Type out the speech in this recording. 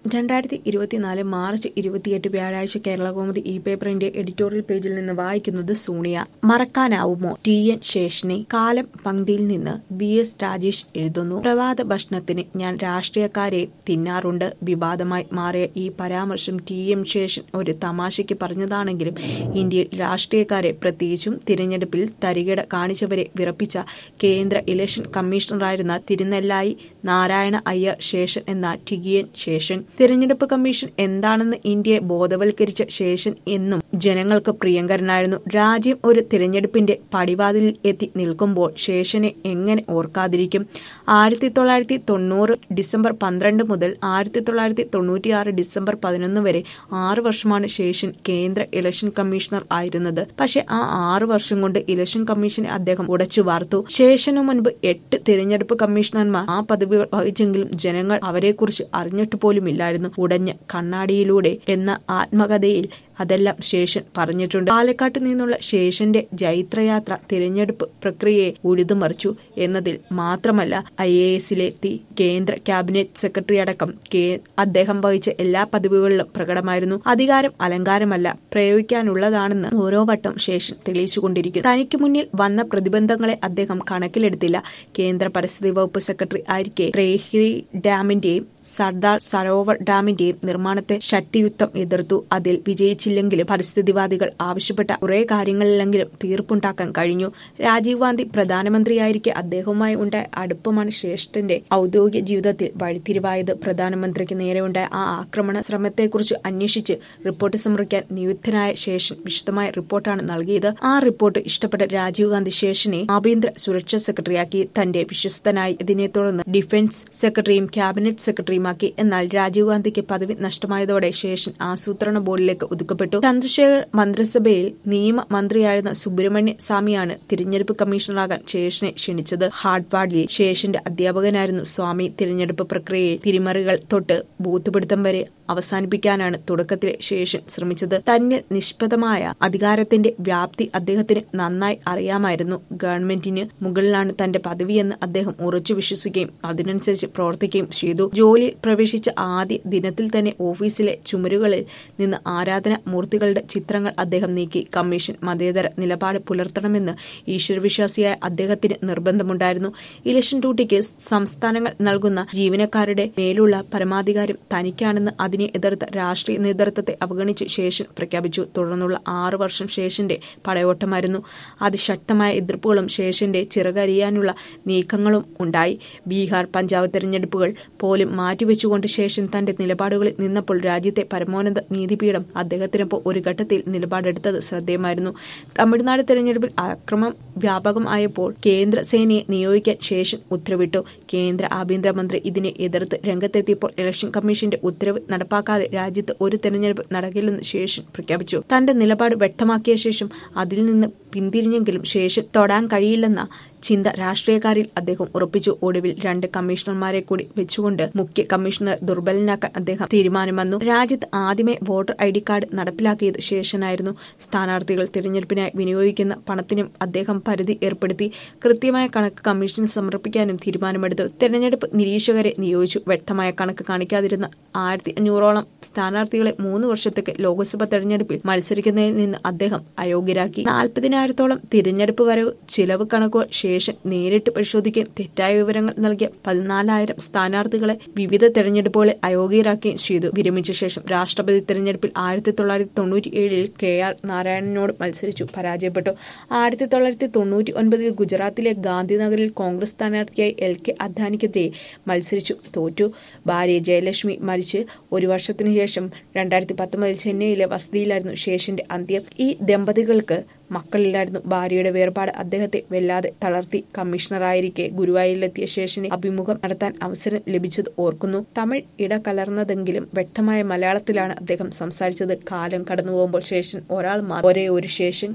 രണ്ടായിരത്തി ഇരുപത്തിനാല് മാർച്ച് ഇരുപത്തിയെട്ട് വ്യാഴാഴ്ച കേരളകൗമുദി ഇ പേപ്പറിന്റെ എഡിറ്റോറിയൽ പേജിൽ നിന്ന് വായിക്കുന്നത് സോണിയ മറക്കാനാവുമോ ടി എൻ ശേഷനെ കാലം പങ്ക്തിയിൽ നിന്ന് വി എസ് രാജേഷ് എഴുതുന്നു പ്രഭാത ഭക്ഷണത്തിന് ഞാൻ രാഷ്ട്രീയക്കാരെ തിന്നാറുണ്ട് വിവാദമായി മാറിയ ഈ പരാമർശം ടി എം ശേഷൻ ഒരു തമാശയ്ക്ക് പറഞ്ഞതാണെങ്കിലും ഇന്ത്യയിൽ രാഷ്ട്രീയക്കാരെ പ്രത്യേകിച്ചും തിരഞ്ഞെടുപ്പിൽ തരികിട കാണിച്ചവരെ വിറപ്പിച്ച കേന്ദ്ര ഇലക്ഷൻ കമ്മീഷണറായിരുന്ന തിരുനെല്ലായി നാരായണ അയ്യർ ശേഷൻ എന്ന ടിഗിയൻ ശേഷൻ തിരഞ്ഞെടുപ്പ് കമ്മീഷൻ എന്താണെന്ന് ഇന്ത്യയെ ബോധവൽക്കരിച്ച ശേഷൻ എന്നും ജനങ്ങൾക്ക് പ്രിയങ്കരനായിരുന്നു രാജ്യം ഒരു തിരഞ്ഞെടുപ്പിന്റെ പടിവാതിലിൽ എത്തി നിൽക്കുമ്പോൾ ശേഷനെ എങ്ങനെ ഓർക്കാതിരിക്കും ആയിരത്തി തൊള്ളായിരത്തി തൊണ്ണൂറ് ഡിസംബർ പന്ത്രണ്ട് മുതൽ ആയിരത്തി തൊള്ളായിരത്തി തൊണ്ണൂറ്റിയാറ് ഡിസംബർ പതിനൊന്ന് വരെ ആറ് വർഷമാണ് ശേഷൻ കേന്ദ്ര ഇലക്ഷൻ കമ്മീഷണർ ആയിരുന്നത് പക്ഷെ ആ ആറ് വർഷം കൊണ്ട് ഇലക്ഷൻ കമ്മീഷനെ അദ്ദേഹം ഉടച്ചു വാർത്തു ശേഷനു മുൻപ് എട്ട് തിരഞ്ഞെടുപ്പ് കമ്മീഷണർമാർ ആ പദവികൾ വഹിച്ചെങ്കിലും ജനങ്ങൾ അവരെക്കുറിച്ച് അറിഞ്ഞിട്ട് പോലുമില്ലായിരുന്നു ഉടഞ്ഞ കണ്ണാടിയിലൂടെ എന്ന ആത്മകഥയിൽ അതെല്ലാം ശേഷൻ പറഞ്ഞിട്ടുണ്ട് പാലക്കാട്ട് നിന്നുള്ള ശേഷന്റെ ജൈത്രയാത്ര തിരഞ്ഞെടുപ്പ് പ്രക്രിയയെ ഉഴുതുമറിച്ചു എന്നതിൽ മാത്രമല്ല ഐ എ എസിലെത്തി കേന്ദ്ര ക്യാബിനറ്റ് സെക്രട്ടറി അടക്കം അദ്ദേഹം വഹിച്ച എല്ലാ പദവികളിലും പ്രകടമായിരുന്നു അധികാരം അലങ്കാരമല്ല പ്രയോഗിക്കാനുള്ളതാണെന്ന് ഓരോ വട്ടം ശേഷൻ തെളിയിച്ചുകൊണ്ടിരിക്കുന്നു തനിക്ക് മുന്നിൽ വന്ന പ്രതിബന്ധങ്ങളെ അദ്ദേഹം കണക്കിലെടുത്തില്ല കേന്ദ്ര പരിസ്ഥിതി വകുപ്പ് സെക്രട്ടറി ആയിരിക്കെ ത്രേഹിരി ഡാമിന്റെയും സർദാർ സരോവർ ഡാമിന്റെയും നിർമ്മാണത്തെ ശക്തിയുക്തം എതിർത്തു അതിൽ വിജയിച്ചില്ലെങ്കിലും പരിസ്ഥിതിവാദികൾ ആവശ്യപ്പെട്ട കുറെ കാര്യങ്ങളിലെങ്കിലും തീർപ്പുണ്ടാക്കാൻ കഴിഞ്ഞു രാജീവ് ഗാന്ധി പ്രധാനമന്ത്രിയായിരിക്കെ അദ്ദേഹവുമായി ഉണ്ടായ അടുപ്പമാണ് ശ്രേഷ്ഠന്റെ ഔദ്യോഗിക ജീവിതത്തിൽ വഴിത്തിരിവായത് പ്രധാനമന്ത്രിക്ക് നേരെയുണ്ടായ ആ ആക്രമണ ശ്രമത്തെക്കുറിച്ച് അന്വേഷിച്ച് റിപ്പോർട്ട് സമർപ്പിക്കാൻ നിയുക്തനായ ശേഷൻ വിശദമായ റിപ്പോർട്ടാണ് നൽകിയത് ആ റിപ്പോർട്ട് ഇഷ്ടപ്പെട്ട രാജീവ് ഗാന്ധി ശേഷനെ ആഭ്യന്തര സുരക്ഷാ സെക്രട്ടറിയാക്കി തന്റെ വിശ്വസ്തനായി ഇതിനെ തുടർന്ന് ഡിഫൻസ് സെക്രട്ടറിയും ക്യാബിനറ്റ് സെക്രട്ടറിയുമാക്കി എന്നാൽ രാജീവ് ഗാന്ധിക്ക് പദവി നഷ്ടമായതോടെ ശേഷൻ ആസൂത്രണ ബോർഡിലേക്ക് ഒതുക്കപ്പെട്ടു ചന്ദ്രശേഖർ മന്ത്രിസഭയിൽ നിയമ മന്ത്രിയായിരുന്ന സുബ്രഹ്മണ്യ സ്വാമിയാണ് തിരഞ്ഞെടുപ്പ് കമ്മീഷണറാകാൻ ശേഷനെ ക്ഷണിച്ചത് ഹാർഡ്വാർഡിൽ ശേഷന്റെ അധ്യാപകനായിരുന്നു സ്വാമി തിരഞ്ഞെടുപ്പ് പ്രക്രിയയിൽ തിരിമറികൾ തൊട്ട് ബൂത്തുപിടുത്തം വരെ അവസാനിപ്പിക്കാനാണ് തുടക്കത്തിലെ ശേഷൻ ശ്രമിച്ചത് തന്നെ നിഷ്പദമായ അധികാരത്തിന്റെ വ്യാപ്തി അദ്ദേഹത്തിന് നന്നായി അറിയാമായിരുന്നു ഗവൺമെന്റിന് മുകളിലാണ് തന്റെ പദവിയെന്ന് അദ്ദേഹം ഉറച്ചു വിശ്വസിക്കുകയും അതിനനുസരിച്ച് പ്രവർത്തിക്കുകയും ചെയ്തു ജോലിയിൽ പ്രവേശിച്ച ആദ്യ ദിനത്തിൽ തന്നെ ഓഫീസിലെ ചുമരുകളിൽ നിന്ന് ആരാധന മൂർത്തികളുടെ ചിത്രങ്ങൾ അദ്ദേഹം നീക്കി കമ്മീഷൻ മതേതര നിലപാട് പുലർത്തണമെന്ന് ഈശ്വരവിശ്വാസിയായ അദ്ദേഹത്തിന് നിർബന്ധമുണ്ടായിരുന്നു ഇലക്ഷൻ ഡ്യൂട്ടിക്ക് സംസ്ഥാനങ്ങൾ നൽകുന്ന ജീവനക്കാരുടെ മേലുള്ള പരമാധികാരം തനിക്കാണെന്ന് അതിനെ എതിർത്ത രാഷ്ട്രീയ നേതൃത്വത്തെ അവഗണിച്ച് ശേഷൻ പ്രഖ്യാപിച്ചു തുടർന്നുള്ള ആറു വർഷം ശേഷന്റെ പടയോട്ടമായിരുന്നു അതിശക്തമായ എതിർപ്പുകളും ശേഷന്റെ ചിറകരിയാനുള്ള നീക്കങ്ങളും ഉണ്ടായി ബീഹാർ പഞ്ചാബ് തെരഞ്ഞെടുപ്പുകൾ പോലും മാറ്റിവെച്ചുകൊണ്ട് ശേഷൻ തന്റെ നിലപാടുകളിൽ നിന്നപ്പോൾ രാജ്യത്തെ പരമോന്നത നീതിപീഠം അദ്ദേഹത്തിനൊപ്പം ഒരു ഘട്ടത്തിൽ നിലപാടെടുത്തത് ശ്രദ്ധേയമായിരുന്നു തമിഴ്നാട് തെരഞ്ഞെടുപ്പിൽ അക്രമം വ്യാപകമായപ്പോൾ കേന്ദ്ര സേനയെ നിയോഗിക്കാൻ ശേഷൻ ഉത്തരവിട്ടു കേന്ദ്ര ആഭ്യന്തരമന്ത്രി ഇതിനെ എതിർത്ത് രംഗത്തെത്തിയപ്പോൾ ഇലക്ഷൻ കമ്മീഷന്റെ ഉത്തരവ് നടപ്പാക്കാതെ രാജ്യത്ത് ഒരു തെരഞ്ഞെടുപ്പ് നടക്കില്ലെന്ന് ശേഷൻ പ്രഖ്യാപിച്ചു തന്റെ നിലപാട് വ്യക്തമാക്കിയ ശേഷം അതിൽ നിന്ന് പിന്തിരിഞ്ഞെങ്കിലും ശേഷൻ തൊടാൻ കഴിയില്ലെന്ന ചിന്ത രാഷ്ട്രീയക്കാരിൽ അദ്ദേഹം ഉറപ്പിച്ചു ഒടുവിൽ രണ്ട് കമ്മീഷണർമാരെ കൂടി വെച്ചുകൊണ്ട് മുഖ്യ കമ്മീഷണർ ദുർബലനാക്കാൻ അദ്ദേഹം തീരുമാനം വന്നു രാജ്യത്ത് ആദ്യമേ വോട്ടർ ഐ ഡി കാർഡ് നടപ്പിലാക്കിയത് ശേഷനായിരുന്നു സ്ഥാനാർത്ഥികൾ തിരഞ്ഞെടുപ്പിനായി വിനിയോഗിക്കുന്ന പണത്തിനും അദ്ദേഹം പരിധി ഏർപ്പെടുത്തി കൃത്യമായ കണക്ക് കമ്മീഷന് സമർപ്പിക്കാനും തീരുമാനമെടുത്തു തെരഞ്ഞെടുപ്പ് നിരീക്ഷകരെ നിയോഗിച്ചു വ്യക്തമായ കണക്ക് കാണിക്കാതിരുന്ന ആയിരത്തി അഞ്ഞൂറോളം സ്ഥാനാർത്ഥികളെ മൂന്ന് വർഷത്തേക്ക് ലോക്സഭ തെരഞ്ഞെടുപ്പിൽ മത്സരിക്കുന്നതിൽ നിന്ന് അദ്ദേഹം അയോഗ്യരാക്കി നാൽപ്പതിനായിരത്തോളം തിരഞ്ഞെടുപ്പ് വരവ് ചിലവ് കണക്കുകൾ ശേഷൻ നേരിട്ട് പരിശോധിക്കുകയും തെറ്റായ വിവരങ്ങൾ നൽകിയ പതിനാലായിരം സ്ഥാനാർത്ഥികളെ വിവിധ തെരഞ്ഞെടുപ്പുകളിൽ അയോഗ്യരാക്കുകയും ചെയ്തു വിരമിച്ച ശേഷം രാഷ്ട്രപതി തെരഞ്ഞെടുപ്പിൽ ആയിരത്തി തൊള്ളായിരത്തി തൊണ്ണൂറ്റി ഏഴിൽ കെ ആർ നാരായണനോട് മത്സരിച്ചു പരാജയപ്പെട്ടു ആയിരത്തി തൊള്ളായിരത്തി തൊണ്ണൂറ്റി ഒൻപതിൽ ഗുജറാത്തിലെ ഗാന്ധിനഗറിൽ കോൺഗ്രസ് സ്ഥാനാർത്ഥിയായി എൽ കെ അദ്വാനിക്കെതിരെ മത്സരിച്ചു തോറ്റു ഭാര്യ ജയലക്ഷ്മി മരിച്ച് ഒരു വർഷത്തിനു ശേഷം രണ്ടായിരത്തി പത്തൊമ്പതിൽ ചെന്നൈയിലെ വസതിയിലായിരുന്നു ശേഷന്റെ അന്ത്യം ഈ ദമ്പതികൾക്ക് മക്കളില്ലായിരുന്നു ഭാര്യയുടെ വേർപാട് അദ്ദേഹത്തെ വല്ലാതെ തളർത്തി കമ്മീഷണറായിരിക്കെ ഗുരുവായൂരിലെത്തിയ ശേഷനെ അഭിമുഖം നടത്താൻ അവസരം ലഭിച്ചത് ഓർക്കുന്നു തമിഴ് ഇടകലർന്നതെങ്കിലും വ്യക്തമായ മലയാളത്തിലാണ് അദ്ദേഹം സംസാരിച്ചത് കാലം കടന്നു പോകുമ്പോൾ ശേഷൻ ഒരാൾ ഒരേ ഒരു ശേഷൻ